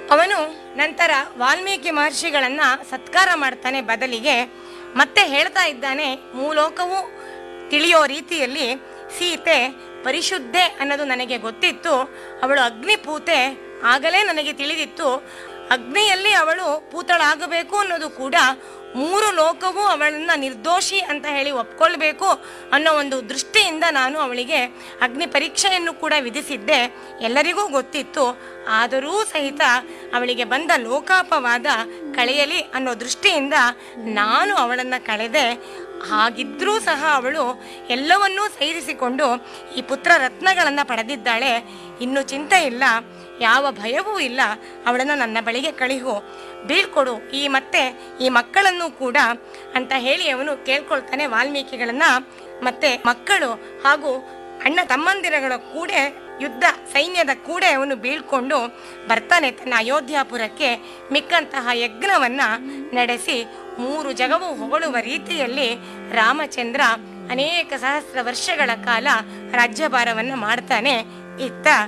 ಅವನು ನಂತರ ವಾಲ್ಮೀಕಿ ಮಹರ್ಷಿಗಳನ್ನ ಸತ್ಕಾರ ಮಾಡ್ತಾನೆ ಬದಲಿಗೆ ಮತ್ತೆ ಹೇಳ್ತಾ ಇದ್ದಾನೆ ಮೂಲೋಕವು ತಿಳಿಯೋ ರೀತಿಯಲ್ಲಿ ಸೀತೆ ಪರಿಶುದ್ಧೆ ಅನ್ನೋದು ನನಗೆ ಗೊತ್ತಿತ್ತು ಅವಳು ಅಗ್ನಿಪೂತೆ ಆಗಲೇ ನನಗೆ ತಿಳಿದಿತ್ತು ಅಗ್ನಿಯಲ್ಲಿ ಅವಳು ಪೂತಳಾಗಬೇಕು ಅನ್ನೋದು ಕೂಡ ಮೂರು ಲೋಕವೂ ಅವಳನ್ನ ನಿರ್ದೋಷಿ ಅಂತ ಹೇಳಿ ಒಪ್ಕೊಳ್ಬೇಕು ಅನ್ನೋ ಒಂದು ದೃಷ್ಟಿಯಿಂದ ನಾನು ಅವಳಿಗೆ ಅಗ್ನಿ ಪರೀಕ್ಷೆಯನ್ನು ಕೂಡ ವಿಧಿಸಿದ್ದೆ ಎಲ್ಲರಿಗೂ ಗೊತ್ತಿತ್ತು ಆದರೂ ಸಹಿತ ಅವಳಿಗೆ ಬಂದ ಲೋಕಾಪವಾದ ಕಳೆಯಲಿ ಅನ್ನೋ ದೃಷ್ಟಿಯಿಂದ ನಾನು ಅವಳನ್ನು ಕಳೆದೆ ಹಾಗಿದ್ರೂ ಸಹ ಅವಳು ಎಲ್ಲವನ್ನೂ ಸೇರಿಸಿಕೊಂಡು ಈ ಪುತ್ರ ರತ್ನಗಳನ್ನು ಪಡೆದಿದ್ದಾಳೆ ಇನ್ನು ಚಿಂತೆ ಇಲ್ಲ ಯಾವ ಭಯವೂ ಇಲ್ಲ ಅವಳನ್ನು ನನ್ನ ಬಳಿಗೆ ಕಳಿಹು ಬೀಳ್ಕೊಡು ಈ ಮತ್ತೆ ಈ ಮಕ್ಕಳನ್ನು ಕೂಡ ಅಂತ ಹೇಳಿ ಅವನು ಕೇಳ್ಕೊಳ್ತಾನೆ ವಾಲ್ಮೀಕಿಗಳನ್ನ ಮತ್ತೆ ಮಕ್ಕಳು ಹಾಗೂ ಅಣ್ಣ ತಮ್ಮಂದಿರಗಳ ಕೂಡ ಯುದ್ಧ ಸೈನ್ಯದ ಕೂಡ ಅವನು ಬೀಳ್ಕೊಂಡು ಬರ್ತಾನೆ ತನ್ನ ಅಯೋಧ್ಯಾಪುರಕ್ಕೆ ಮಿಕ್ಕಂತಹ ಯಜ್ಞವನ್ನ ನಡೆಸಿ ಮೂರು ಜಗವು ಹೊಗಳುವ ರೀತಿಯಲ್ಲಿ ರಾಮಚಂದ್ರ ಅನೇಕ ಸಹಸ್ರ ವರ್ಷಗಳ ಕಾಲ ರಾಜ್ಯಭಾರವನ್ನು ಮಾಡ್ತಾನೆ ಇತ್ತ